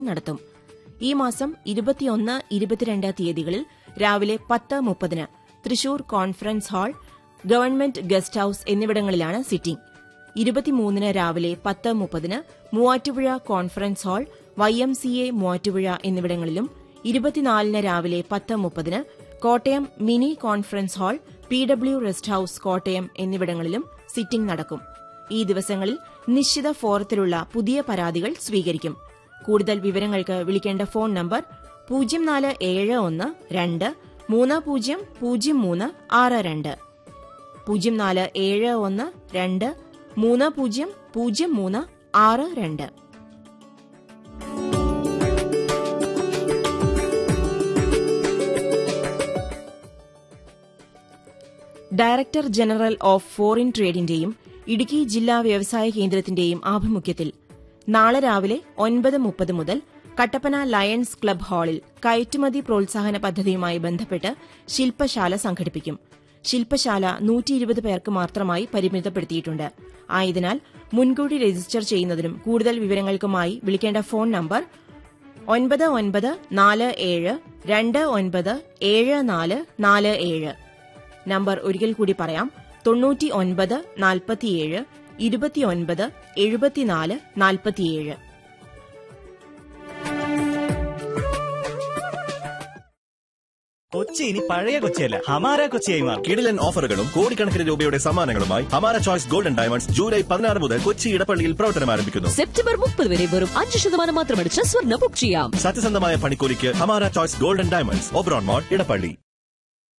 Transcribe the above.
നടത്തും ഈ മാസം ഇരുപത്തിയൊന്ന് ഇരുപത്തിരണ്ട് തീയതികളിൽ രാവിലെ പത്ത് മുപ്പതിന് Thrissur conference hall government guest house എന്നിവിടങ്ങളിലാണ് സിറ്റിംഗ് ഇരുപത്തിമൂന്നിന് രാവിലെ പത്ത് മുപ്പതിന് Muvattupuzha conference hall Y M C A Muvattupuzha എന്നിവിടങ്ങളിലും ഇരുപത്തിനാലിന് രാവിലെ പത്ത് മുപ്പതിന് Kottayam mini conference hall P W rest house Kottayam എന്നിവിടങ്ങളിലും സിറ്റിംഗ് നടക്കും ഈ ദിവസങ്ങളിൽ നിശ്ചിത ഫോറത്തിലുള്ള പുതിയ പരാതികൾ സ്വീകരിക്കും കൂടുതൽ വിവരങ്ങൾക്ക് വിളിക്കേണ്ട ഫോൺ നമ്പർ പൂജ്യം നാല് ഏഴ് ഒന്ന് രണ്ട് മൂന്ന് പൂജ്യം പൂജ്യം മൂന്ന് ആറ് രണ്ട് പൂജ്യം നാല് ഏഴ് ഒന്ന് രണ്ട് മൂന്ന് പൂജ്യം പൂജ്യം മൂന്ന് ആറ് രണ്ട് ഡയറക്ടർ ജനറൽ ഓഫ് ഫോറിൻ ട്രേഡിന്റെയും ഇടുക്കി ജില്ലാ വ്യവസായ കേന്ദ്രത്തിന്റെയും ആഭിമുഖ്യത്തിൽ നാളെ രാവിലെ ഒൻപത് മുപ്പത് മുതൽ കട്ടപ്പന ലയൺസ് ക്ലബ് ഹാളിൽ കയറ്റുമതി പ്രോത്സാഹന പദ്ധതിയുമായി ബന്ധപ്പെട്ട് ശില്പശാല സംഘടിപ്പിക്കും ശില്പശാല നൂറ്റിയിരുപത് പേർക്ക് മാത്രമായി പരിമിതപ്പെടുത്തിയിട്ടുണ്ട് ആയതിനാൽ മുൻകൂട്ടി രജിസ്റ്റർ ചെയ്യുന്നതിനും കൂടുതൽ വിവരങ്ങൾക്കുമായി വിളിക്കേണ്ട ഫോൺ നമ്പർ ഒൻപത് ഒൻപത് നാല് ഏഴ് രണ്ട് ഒൻപത് ഏഴ് നാല് നാല് ഏഴ് നമ്പർ ഒരിക്കൽ കൂടി പറയാം തൊണ്ണൂറ്റി ഒൻപത് നാൽപ്പത്തിയേഴ് ഇരുപത്തിയൊൻപത് എഴുപത്തിനാല് നാൽപ്പത്തിയേഴ് കൊച്ചി ഇനി പഴയ കൊച്ചിയല്ല ഹമാര കൊച്ചിയായി മാറും കിടിലൻ ഓഫറുകളും കോടിക്കണക്കിന് രൂപയുടെ സമ്മാനങ്ങളുമായി ഹമാര ചോയ്സ് ഗോൾഡൻ ഡയമണ്ട്സ് ജൂലൈ പതിനാറ് മുതൽ കൊച്ചി ഇടപ്പള്ളിയിൽ പ്രവർത്തനം ആരംഭിക്കുന്നു സെപ്റ്റംബർ മുപ്പത് വരെ വെറും അഞ്ച് ശതമാനം മാത്രമടിച്ച് സ്വർണ്ണ ബുക്ക് ചെയ്യാം സത്യസന്ധമായ പണിക്കൂലിക്ക് Hamara choice golden diamonds Oberon mall Edappally